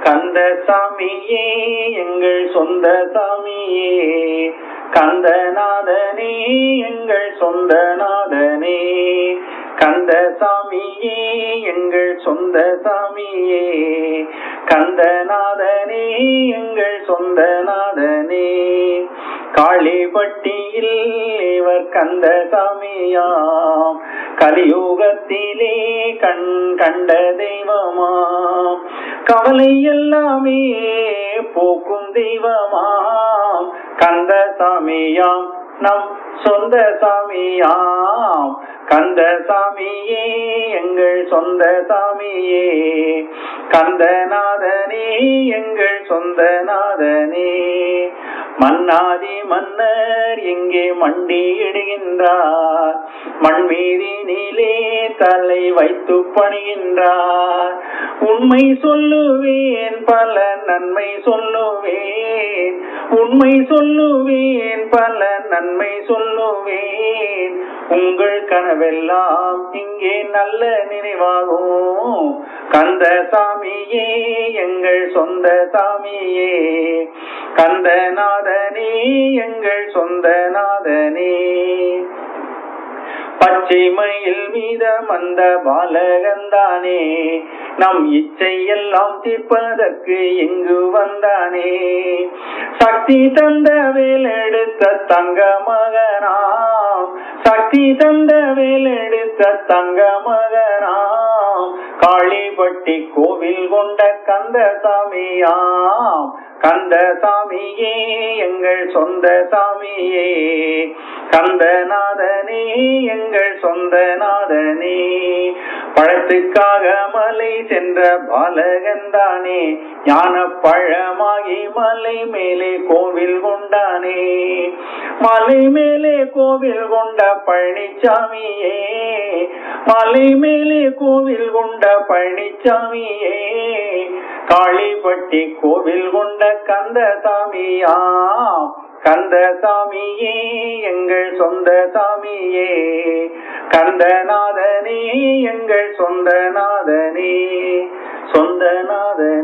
கந்த சாமியே எங்கள் சொந்த சாமியே கந்தநாதனே எங்கள் சொந்த நாதனே கந்த சாமியே எங்கள் சொந்த சாமியே கந்தநாதனே எங்கள் சொந்த நாதனே காளிப்பட்டியில் இவர் கந்த சாமியாம் கலியுகத்திலே கண் கண்ட தெய்வமாம் கவலை எல்லாமே போக்கும் தெய்வமாம் கந்த சாமியாம் நம் சொந்த சாமியாம் கந்த சாமியே எங்கள் சொந்த சாமியே கந்தநாதனே எங்கள் சொந்த நாதனே மன்னாதி மன்னர் இங்கே மண்டியிடுகின்றார் மண் மீதினிலே தலை வைத்து பணிகின்றார் உண்மை சொல்லுவேன் பல நன்மை சொல்லுவேன் உண்மை சொல்லுவேன் பல நன்மை சொல்லுவேன் உங்கள் கனவெல்லாம் இங்கே நல்ல நினைவாகும் கந்த சாமியே எங்கள் சொந்த சாமியே கந்தநாதனே எங்கள் சொந்த நாதனே பச்சை மயில் மீதம் அந்த பாலகந்தானே நம் இச்சை எல்லாம் தீர்ப்பதற்கு இங்கு வந்தானே சக்தி தந்த வேலெடுத்த தங்க மகனாம் சக்தி தந்த வேலெடுத்த தங்க மகனாம் காளிப்பட்டி கோவில் கொண்ட கந்த சாமியாம் கந்த சாமியே எங்கள் சொந்த சாமியே கந்தநாதனே எங்கள் சொந்த நாதனே பழத்துக்காக மலை சென்ற பாலகந்தானே ஞான பழமாகி மலை மேலே கோவில் கொண்டானே மலை மேலே கோவில் கொண்ட பழனிச்சாமியே மலை மேலே கோவில் கொண்ட பழனிச்சாமியே காளிப்பட்டி கோவில் கொண்ட கந்த சாமியாம் கந்த சாமியே எங்கள் சொந்த சாமியே கந்தநாதனே எங்கள் சொந்த நாதனே சொந்த நாதனே